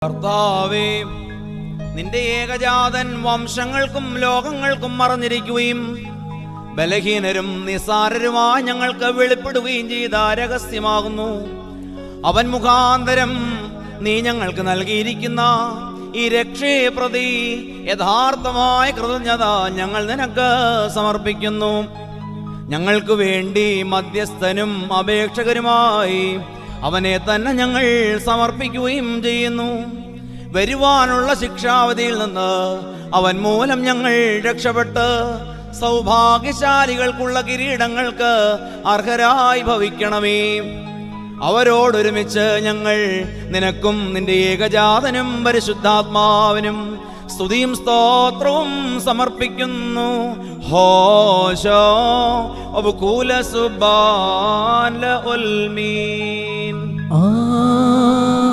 കർത്താവേ നിന്റെ ഏകജാതൻ വംശങ്ങൾക്കും ലോകങ്ങൾക്കും മറഞ്ഞിരിക്കുകയും ബലഹീനരും നിസാരരുമായി ഞങ്ങൾക്ക് വെളിപ്പെടുകയും ചെയ്ത രഹസ്യമാകുന്നു അവൻ മുഖാന്തരം നീ ഞങ്ങൾക്ക് നൽകിയിരിക്കുന്ന ഈ രക്ഷയെ പ്രതി യഥാർത്ഥമായ കൃതജ്ഞത ഞങ്ങൾ നിനക്ക് സമർപ്പിക്കുന്നു ഞങ്ങൾക്ക് വേണ്ടി മധ്യസ്ഥനും അപേക്ഷകരുമായി അവനെ തന്നെ ഞങ്ങൾ സമർപ്പിക്കുകയും ചെയ്യുന്നു വരുവാനുള്ള ശിക്ഷാവധിയിൽ നിന്ന് അവൻ മൂലം ഞങ്ങൾ രക്ഷപ്പെട്ട് സൗഭാഗ്യശാലികൾക്കുള്ള കിരീടങ്ങൾക്ക് അർഹരായി ഭവിക്കണമേ അവരോടൊരുമിച്ച് ഞങ്ങൾ നിനക്കും നിന്റെ ഏകജാതനും പരിശുദ്ധാത്മാവിനും സ്തുതിയും സ്തോത്രവും സമർപ്പിക്കുന്നു ഹോശോ ഒബുകൂല സുബാൻ ഉൽമീൻ ആമേൻ